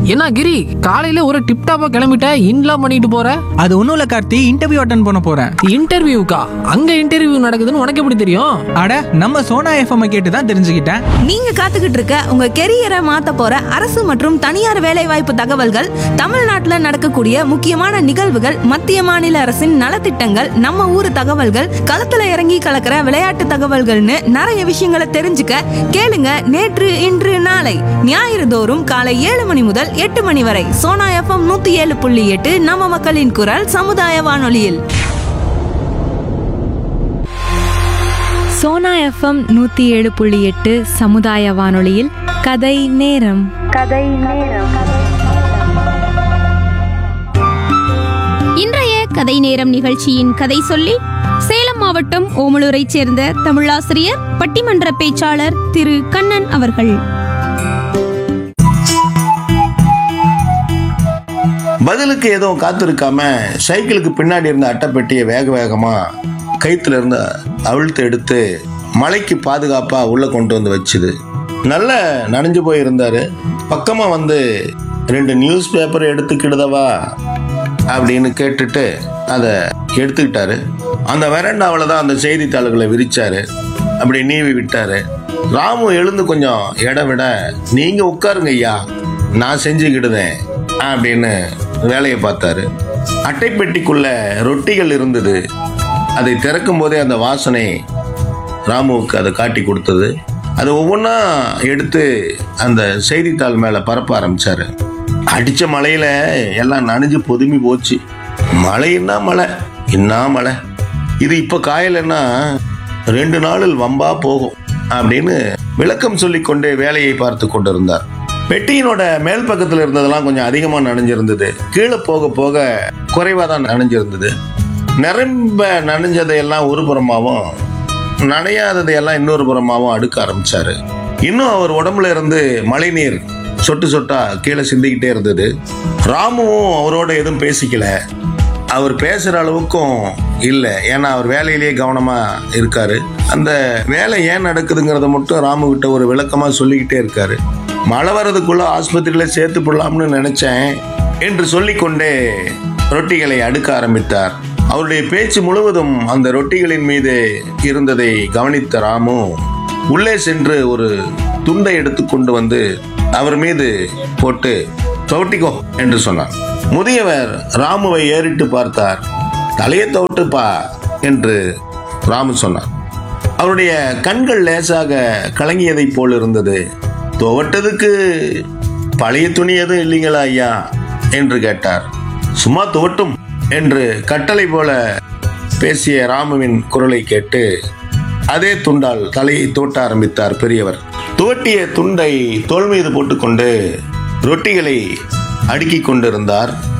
என்ன கிரி காலையில ஒரு டிப் டாப்பா கிளம்பிட்ட இன்லாம் பண்ணிட்டு போற அது ஒன்றும் இல்லை கார்த்தி இன்டர்வியூ அட்டன் பண்ண போகிறேன் இன்டர்வியூக்கா அங்க இன்டர்வியூ நடக்குதுன்னு உனக்கு எப்படி தெரியும் அட நம்ம சோனா எஃப்எம் கேட்டு தான் தெரிஞ்சுக்கிட்டேன் நீங்க காத்துக்கிட்டு இருக்க உங்க கெரியரை மாத்த போற அரசு மற்றும் தனியார் வேலைவாய்ப்பு தகவல்கள் தமிழ்நாட்டுல நடக்கக்கூடிய முக்கியமான நிகழ்வுகள் மத்திய மாநில அரசின் நலத்திட்டங்கள் நம்ம ஊர் தகவல்கள் களத்துல இறங்கி கலக்கிற விளையாட்டு தகவல்கள்னு நிறைய விஷயங்களை தெரிஞ்சுக்க கேளுங்க நேற்று இன்று நாளை ஞாயிறு தோறும் காலை ஏழு மணி முதல் எட்டு மணி வரை சோனா எஃப்எம் நூத்தி ஏழு புள்ளி எட்டு நம்ம மக்களின் குரல் சமுதாய வானொலியில் சோனா எஃப்எம் நூற்றி ஏழு புள்ளி எட்டு சமுதாய வானொலியில் கதை நேரம் இன்றைய கதை நேரம் நிகழ்ச்சியின் கதை சொல்லி சேலம் மாவட்டம் ஓமலூரைச் சேர்ந்த தமிழாசிரியர் பட்டிமன்ற பேச்சாளர் திரு கண்ணன் அவர்கள் பதிலுக்கு எதுவும் காத்திருக்காம சைக்கிளுக்கு பின்னாடி இருந்த அட்டைப்பெட்டியை வேக வேகமா கைத்துல இருந்து அவிழ்த்து எடுத்து மலைக்கு பாதுகாப்பா உள்ள கொண்டு வந்து வச்சுது நல்ல நனைஞ்சு போயிருந்தாரு பக்கமா வந்து ரெண்டு நியூஸ் பேப்பர் எடுத்துக்கிடுதவா அப்படின்னு கேட்டுட்டு அதை எடுத்துக்கிட்டாரு அந்த வெரண்டாவில் தான் அந்த செய்தித்தாள்களை விரிச்சாரு அப்படி நீவி விட்டாரு ராமு எழுந்து கொஞ்சம் இடம் விட நீங்க உட்காருங்க ஐயா நான் செஞ்சுக்கிடுதேன் அப்படின்னு வேலையை பார்த்தாரு அட்டைப்பெட்டிக்குள்ள ரொட்டிகள் இருந்தது அதை திறக்கும் போதே அந்த வாசனை ராமுவுக்கு அதை காட்டி கொடுத்தது அது ஒவ்வொன்றா எடுத்து அந்த செய்தித்தாள் மேலே பரப்ப ஆரம்பிச்சாரு அடிச்ச மழையில எல்லாம் நனைஞ்சு பொதுமி போச்சு மழைன்னா மழை என்ன மழை இது இப்போ காயலைன்னா ரெண்டு நாளில் வம்பா போகும் அப்படின்னு விளக்கம் சொல்லிக்கொண்டே வேலையை பார்த்து கொண்டிருந்தார் பெட்டியினோட மேல் பக்கத்தில் இருந்ததெல்லாம் கொஞ்சம் அதிகமாக நனைஞ்சிருந்தது கீழே போக போக குறைவாக தான் நனைஞ்சிருந்தது நிரம்ப நனைஞ்சதையெல்லாம் ஒரு புறமாவும் நனையாததையெல்லாம் இன்னொரு புறமாவும் அடுக்க ஆரம்பிச்சாரு இன்னும் அவர் உடம்புல இருந்து மழைநீர் சொட்டு சொட்டா கீழே சிந்திக்கிட்டே இருந்தது ராமுவும் அவரோட எதுவும் பேசிக்கல அவர் பேசுற அளவுக்கும் இல்லை ஏன்னா அவர் வேலையிலேயே கவனமா இருக்காரு அந்த வேலை ஏன் நடக்குதுங்கிறத மட்டும் ராமு கிட்ட ஒரு விளக்கமா சொல்லிக்கிட்டே இருக்காரு மழை வர்றதுக்குள்ள ஆஸ்பத்திரியில சேர்த்து போடலாம்னு நினைச்சேன் என்று சொல்லிக்கொண்டே ரொட்டிகளை அடுக்க ஆரம்பித்தார் அவருடைய பேச்சு முழுவதும் அந்த ரொட்டிகளின் மீது இருந்ததை கவனித்த ராமு உள்ளே சென்று ஒரு துண்டை எடுத்துக்கொண்டு வந்து அவர் மீது போட்டு துவட்டிக்கோ என்று சொன்னார் முதியவர் ராமுவை ஏறிட்டு பார்த்தார் தலையை துவட்டுப்பா என்று ராமு சொன்னார் அவருடைய கண்கள் லேசாக கலங்கியதைப் போல் இருந்தது துவட்டதுக்கு பழைய துணி எதுவும் இல்லைங்களா ஐயா என்று கேட்டார் சும்மா துவட்டும் என்று கட்டளை போல பேசிய ராமுவின் குரலை கேட்டு அதே துண்டால் தலையை தோட்ட ஆரம்பித்தார் பெரியவர் துவட்டிய துண்டை தோல் மீது போட்டுக்கொண்டு ரொட்டிகளை அடுக்கிக் கொண்டிருந்தார்